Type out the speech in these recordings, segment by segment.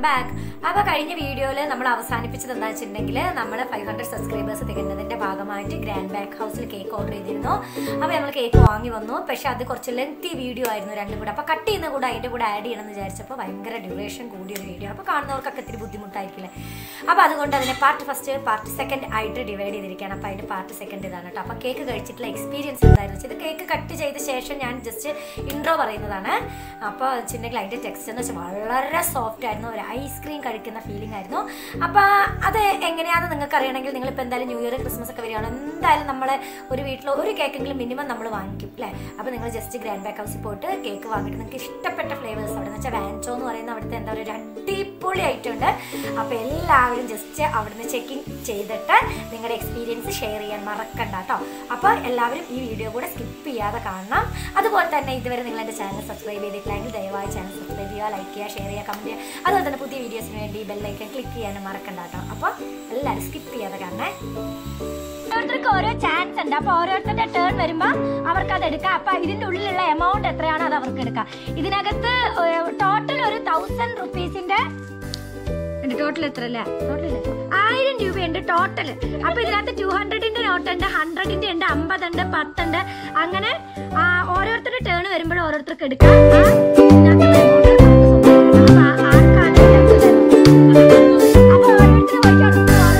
Back അപ്പോൾ കഴിഞ്ഞ വീഡിയോയിൽ നമ്മൾ അവസാനിപ്പിച്ചത് എന്താ വെച്ചിട്ടുണ്ടെങ്കിൽ നമ്മൾ ഫൈവ് ഹൺഡ്രഡ് സബ്സ്ക്രൈബേഴ്സ് തികഞ്ഞതിന്റെ ഭാഗമായിട്ട് ഗ്രാൻഡ് ബാക്ക് ഹൗസിൽ കേക്ക് ഓർഡർ ചെയ്തിരുന്നു അപ്പോൾ നമ്മൾ കേക്ക് വാങ്ങി വന്നു പക്ഷെ അത് കുറച്ച് ലെങ്തി വീഡിയോ ആയിരുന്നു രണ്ടും കൂടെ അപ്പോൾ കട്ട് ചെയ്യുന്ന കൂടെ അതിൻ്റെ കൂടെ ആഡ് ചെയ്യണമെന്ന് വിചാരിച്ചപ്പോൾ ഭയങ്കര ഡ്യൂറേഷൻ കൂടിയ ഒരു വീഡിയോ അപ്പോൾ കാണുന്നവർക്കൊക്കെ ഇത്തിരി ബുദ്ധിമുട്ടായിരിക്കില്ലേ അപ്പോൾ അതുകൊണ്ട് അതിനെ പാർട്ട് ഫസ്റ്റ് പാർട്ട് സെക്കൻഡ് ആയിട്ട് ഡിവൈഡ് ചെയ്തിരിക്കുകയാണ് അപ്പോൾ അതിൻ്റെ പാർട്ട് സെക്കൻഡ് ഇതാണ് കേട്ടോ അപ്പോൾ കേക്ക് കഴിച്ചിട്ടുള്ള എക്സ്പീരിയൻസ് എന്തായിരുന്നു ഇത് കേക്ക് കട്ട് ചെയ്ത ശേഷം ഞാൻ ജസ്റ്റ് ഇൻട്രോ പറയുന്നതാണ് അപ്പോൾ വെച്ചിട്ടുണ്ടെങ്കിൽ അതിൻ്റെ ടെക്സ്റ്റ് എന്ന് വെച്ചാൽ വളരെ സോഫ്റ്റ് ആയിരുന്നു ഒരു ഐസ്ക്രീം കഴിക്കുന്ന ഫീലിംഗ് ആയിരുന്നു അപ്പോൾ അത് എങ്ങനെയാണെന്ന് നിങ്ങൾക്ക് അറിയണമെങ്കിൽ നിങ്ങളിപ്പോൾ എന്തായാലും ന്യൂ ഇയർ ക്രിസ്മസ് ഒക്കെ വരികയാണ് എന്തായാലും നമ്മൾ ഒരു വീട്ടിൽ ഒരു കേക്കെങ്കിലും മിനിമം നമ്മൾ വാങ്ങിക്കും അല്ലേ അപ്പോൾ നിങ്ങൾ ജസ്റ്റ് ഗ്രാൻഡ് ബാക്ക് ഹൗസിൽ പോയിട്ട് കേക്ക് വാങ്ങിയിട്ട് നിങ്ങൾക്ക് ഇഷ്ടപ്പെട്ട ഫ്ലേവേഴ്സ് അവിടെ എന്ന് വെച്ചാൽ വാൻചോ എന്ന് പറയുന്ന അവിടുത്തെ എന്താ പറയുക ഒരു അടിപൊളി ഐറ്റം ഉണ്ട് അപ്പോൾ എല്ലാവരും ജസ്റ്റ് അവിടുന്ന് ചെക്കിങ് ചെയ്തിട്ട് നിങ്ങളുടെ എക്സ്പീരിയൻസ് ഷെയർ ചെയ്യാൻ മറക്കണ്ട കേട്ടോ അപ്പോൾ എല്ലാവരും ഈ വീഡിയോ കൂടെ സ്കിപ്പ് ചെയ്യാതെ കാണണം അതുപോലെ തന്നെ ഇതുവരെ നിങ്ങൾ എൻ്റെ ചാനൽ സബ്സ്ക്രൈബ് ചെയ്തിട്ടില്ലെങ്കിൽ ദയവായി ചാനൽ സബ്സ്ക്രൈബ് ചെയ്യുക ലൈക്ക് ചെയ്യുക ഷെയർ ചെയ്യുക കമൻറ്റ് ചെയ്യുക അതുപോലെ തന്നെ പുതിയ വീഡിയോസിന് വേണ്ടി ബെല്ലൈക്കൻ ക്ലിക്ക് ചെയ്യാനും മറക്കണ്ട കേട്ടോ അപ്പോൾ എല്ലാവരും സ്കിപ്പ് ചെയ്യാതെ കാണണേ ഓരോരുത്തർക്ക് ഓരോ ചാൻസ് ഉണ്ട് അപ്പൊ ഓരോരുത്തരുടെ ടേൺ വരുമ്പോ അവർക്ക് അത് എടുക്കാം അപ്പൊ ഇതിന്റെ ഉള്ളിലുള്ള എമൗണ്ട് എത്രയാണോ അത് അവർക്ക് എടുക്കാം ഇതിനകത്ത് ടോട്ടൽ ഒരു തൗസൻഡ് റുപ്പീസിന്റെ ടോട്ടൽ എത്ര അല്ലേ ആയിരം രൂപയുണ്ട് ടോട്ടൽ അപ്പൊ ഇതിനകത്ത് ടു ഹൺഡ്രഡിന്റെ നോട്ടുണ്ട് ഹൺഡ്രഡിന്റെ ഉണ്ട് അമ്പതുണ്ട് പത്തുണ്ട് അങ്ങനെ ആ, ഓരോരുത്തരുടെ ടേൺ വരുമ്പോഴും ഓരോരുത്തർക്ക് എടുക്കാം ആ, ഇതിനകത്തുള്ള amount നമുക്ക് സ്വന്തമാക്കാം. അപ്പൊ ആ- ആർക്കാണ് ഇതിനകത്ത് വേണ്ടത്? അപ്പൊ ഓരോരുത്തര് പോയിട്ട്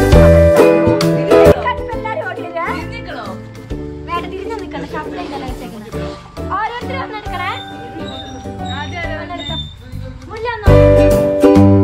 അടുത്ത് എല്ലാരും ഓടി വരിക. വേണ്ട തിരിഞ്ഞു നിൽക്കണം കംപ്ലൈന്റ് അല്ല വെച്ചേക്കുന്നത് ഓരോരുത്തരും ഒന്ന് എടുക്കണേ ഒന്നെടുത്തോ. മുല്ല ഒന്ന്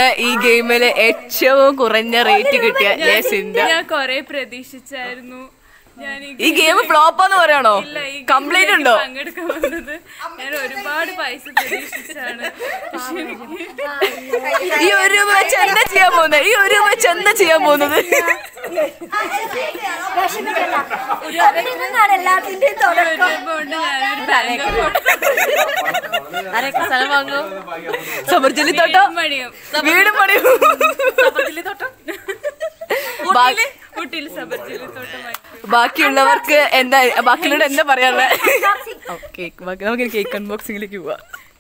ഈ ഗെയിമില് ഏറ്റവും കുറഞ്ഞ റേറ്റ് കിട്ടിയ ലേസിന്റെ ഞാൻ കൊറേ പ്രതീക്ഷിച്ചായിരുന്നു ഞാൻ ഈ ഈ ഗെയിം ഫ്ലോപ്പാന്ന് പറയണോ ഇല്ല, ഈ കംപ്ലൈന്റ് ഗെയിമിലേക്ക് ഉണ്ടോ പങ്കെടുക്കാൻ വന്നത് ഞാൻ ഒരുപാട് പൈസ പ്രതീക്ഷിച്ചാണ് പക്ഷെ എനിക്ക് ഈ ഒരു രൂപ വെച്ച് എന്താ ചെയ്യാൻ പോകുന്നത് ഈ ഒരു രൂപ വെച്ച് എന്താ ചെയ്യാൻ പോകുന്നത് വിഷമിക്കണ്ട. അതിൽ നിന്നാണ് എല്ലാത്തിന്റെയും തുടക്കം ഒരു രൂപ കൊണ്ട് ഞാനൊരു ബാങ്ക് ആരൊക്കെ സ്ഥലം വാങ്ങും സമർജലി തോട്ടം മണിയും വീടും പണിയും സബർജില്ലി തോട്ടം ബാ- ഊട്ടിയിൽ സബർജില്ലി തോട്ടമായി ബാക്കിയുള്ളവർക്ക് എന്താ ബാക്കിയുള്ളവർ എന്താ പറയാനുള്ളത് ഓക്കെ നമുക്ക് കേക്ക് അൺബോക്സിംഗിലേക്ക് പോവാം